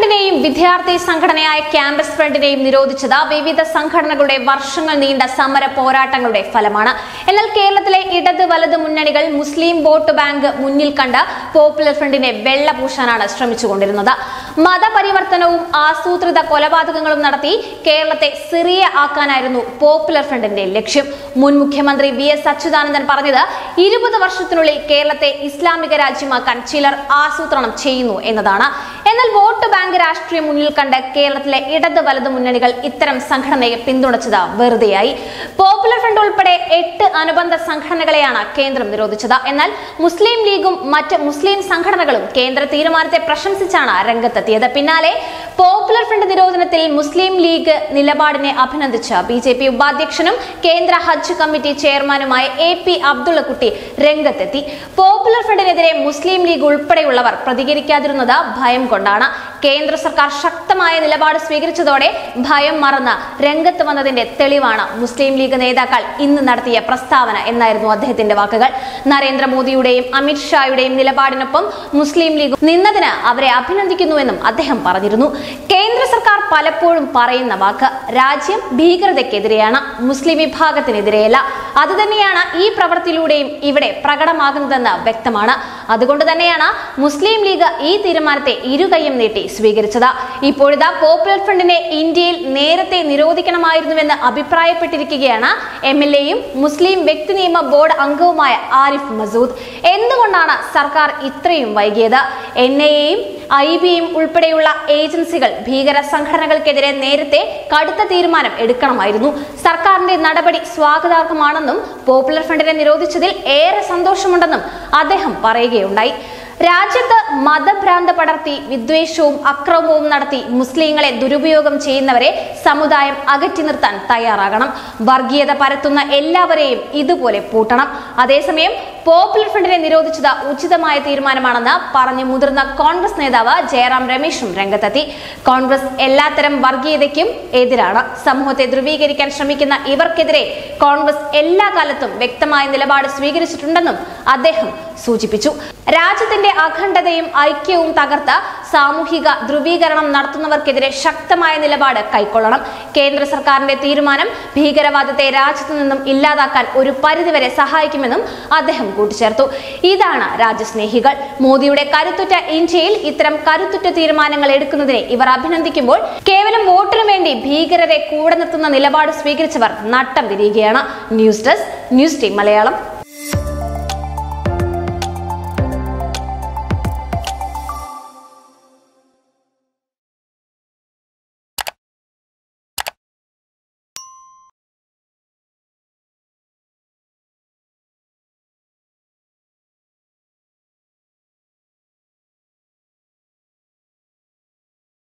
ഫ്രണ്ടിനെയും വിദ്യാർത്ഥി സംഘടനയായ ക്യാമ്പസ് ഫ്രണ്ടിനെയും നിരോധിച്ചത് വിവിധ സംഘടനകളുടെ വർഷങ്ങൾ നീണ്ട സമര പോരാട്ടങ്ങളുടെ ഫലമാണ് എന്നാൽ കേരളത്തിലെ ഇടത് വലത് മുന്നണികൾ മുസ്ലിം വോട്ട് ബാങ്ക് മുന്നിൽ കണ്ട് പോപ്പുലർ ഫ്രണ്ടിനെ വെള്ളപൂശാനാണ് ശ്രമിച്ചുകൊണ്ടിരുന്നത് മതപരിവർത്തനവും ആസൂത്രിത കൊലപാതകങ്ങളും നടത്തി കേരളത്തെ സിറിയ ആക്കാനായിരുന്നു പോപ്പുലർ ഫ്രണ്ടിന്റെ ലക്ഷ്യം മുൻ മുഖ്യമന്ത്രി വി എസ് അച്യുതാനന്ദൻ പറഞ്ഞത് ഇരുപത് വർഷത്തിനുള്ളിൽ കേരളത്തെ ഇസ്ലാമിക രാജ്യമാക്കാൻ ചിലർ ആസൂത്രണം ചെയ്യുന്നു എന്നതാണ് എന്നാൽ വോട്ട് ബാങ്ക് രാഷ്ട്രീയം മുന്നിൽ കണ്ട് കേരളത്തിലെ ഇടത് വലത് മുന്നണികൾ ഇത്തരം സംഘടനയെ പിന്തുണച്ചത് വെറുതെയായി പോപ്പുലർ ഫ്രണ്ട് ഉൾപ്പെടെ എട്ട് അനുബന്ധ സംഘടനകളെയാണ് കേന്ദ്രം നിരോധിച്ചത് എന്നാൽ മുസ്ലിം ലീഗും മറ്റ് മുസ്ലിം സംഘടനകളും കേന്ദ്ര തീരുമാനത്തെ പ്രശംസിച്ചാണ് രംഗത്തെത്തിയത് പിന്നാലെ പോപ്പുലർ ഫ്രണ്ട് നിരോധനത്തിൽ മുസ്ലിം ലീഗ് നിലപാടിനെ അഭിനന്ദിച്ച് ബി ജെ പി ഉപാധ്യക്ഷനും കേന്ദ്ര ഹജ്ജ് കമ്മിറ്റി ചെയർമാനുമായ എ പി അബ്ദുള്ളക്കുട്ടി രംഗത്തെത്തി പോപ്പുലർ ഫ്രണ്ടിനെതിരെ മുസ്ലിം ലീഗ് ഉൾപ്പെടെയുള്ളവർ പ്രതികരിക്കാതിരുന്നത് ഭയം കൊണ്ടാണ് കേന്ദ്ര സർക്കാർ ശക്തമായ നിലപാട് സ്വീകരിച്ചതോടെ ഭയം മറന്ന് രംഗത്ത് വന്നതിന്റെ തെളിവാണ് മുസ്ലിം ലീഗ് നേതാക്കൾ ഇന്ന് നടത്തിയ പ്രസ്താവന എന്നായിരുന്നു അദ്ദേഹത്തിന്റെ വാക്കുകൾ നരേന്ദ്രമോദിയുടെയും അമിത്ഷായുടെയും നിലപാടിനൊപ്പം മുസ്ലിം ലീഗ് നിന്നതിന് അവരെ അഭിനന്ദിക്കുന്നുവെന്നും അദ്ദേഹം പറഞ്ഞിരുന്നു കേന്ദ്ര സർക്കാർ പലപ്പോഴും പറയുന്ന വാക്ക് രാജ്യം ഭീകരതയ്ക്കെതിരെയാണ് മുസ്ലിം വിഭാഗത്തിനെതിരെയല്ല അതുതന്നെയാണ് ഈ പ്രവൃത്തിയിലൂടെയും ഇവിടെ പ്രകടമാകുന്നതെന്ന് വ്യക്തമാണ് അതുകൊണ്ട് തന്നെയാണ് മുസ്ലിം ലീഗ് ഈ തീരുമാനത്തെ ഇരുകൈയും നീട്ടി സ്വീകരിച്ചത് ഇപ്പോഴിതാ പോപ്പുലർ ഫ്രണ്ടിനെ ഇന്ത്യയിൽ നേരത്തെ നിരോധിക്കണമായിരുന്നുവെന്ന് അഭിപ്രായപ്പെട്ടിരിക്കുകയാണ് എം എൽ എയും മുസ്ലിം വ്യക്തി നിയമ ബോർഡ് അംഗവുമായ ആരിഫ് മസൂദ് എന്തുകൊണ്ടാണ് സർക്കാർ ഇത്രയും വൈകിയത് എൻ ഐയെയും ഐ ബിയും ഉൾപ്പെടെയുള്ള ഏജൻസികൾ ഭീകര സംഘടനകൾക്കെതിരെ നേരത്തെ കടുത്ത തീരുമാനം എടുക്കണമായിരുന്നു സർക്കാരിന്റെ നടപടി സ്വാഗതാർഹമാണെന്നും പോപ്പുലർ ഫ്രണ്ടിനെ നിരോധിച്ചതിൽ ഏറെ സന്തോഷമുണ്ടെന്നും അദ്ദേഹം പറയുകയുണ്ടായി രാജ്യത്ത് മതഭ്രാന്ത് പടർത്തി വിദ്വേഷവും അക്രമവും നടത്തി മുസ്ലിങ്ങളെ ദുരുപയോഗം ചെയ്യുന്നവരെ സമുദായം അകറ്റി നിർത്താൻ തയ്യാറാകണം വർഗീയത പരത്തുന്ന എല്ലാവരെയും ഇതുപോലെ പൂട്ടണം അതേസമയം പോപ്പുലർ ഫ്രണ്ടിനെ നിരോധിച്ചത് ഉചിതമായ തീരുമാനമാണെന്ന് പറഞ്ഞ് മുതിർന്ന കോൺഗ്രസ് നേതാവ് ജയറാം രമേശും രംഗത്തെത്തി കോൺഗ്രസ് എല്ലാത്തരം വർഗീയതയ്ക്കും എതിരാണ് സമൂഹത്തെ ധ്രുവീകരിക്കാൻ ശ്രമിക്കുന്ന ഇവർക്കെതിരെ കോൺഗ്രസ് എല്ലാ കാലത്തും വ്യക്തമായ നിലപാട് സ്വീകരിച്ചിട്ടുണ്ടെന്നും അദ്ദേഹം സൂചിപ്പിച്ചു രാജ്യത്തിന്റെ അഖണ്ഡതയും ഐക്യവും തകർത്ത് സാമൂഹിക ധ്രുവീകരണം നടത്തുന്നവർക്കെതിരെ ശക്തമായ നിലപാട് കൈക്കൊള്ളണം കേന്ദ്ര സർക്കാരിന്റെ തീരുമാനം ഭീകരവാദത്തെ രാജ്യത്തു നിന്നും ഇല്ലാതാക്കാൻ ഒരു പരിധിവരെ സഹായിക്കുമെന്നും അദ്ദേഹം കൂട്ടിച്ചേർത്തു ഇതാണ് രാജ്യസ്നേഹികൾ മോദിയുടെ കരുത്തുറ്റ ഇന്ത്യയിൽ ഇത്തരം കരുത്തുറ്റ തീരുമാനങ്ങൾ എടുക്കുന്നതിനെ ഇവർ അഭിനന്ദിക്കുമ്പോൾ കേവലം വോട്ടിനു വേണ്ടി ഭീകരരെ കൂടെ നിർത്തുന്ന നിലപാട് സ്വീകരിച്ചവർ നട്ടം തിരിയുകയാണ് news desk news team Malayalam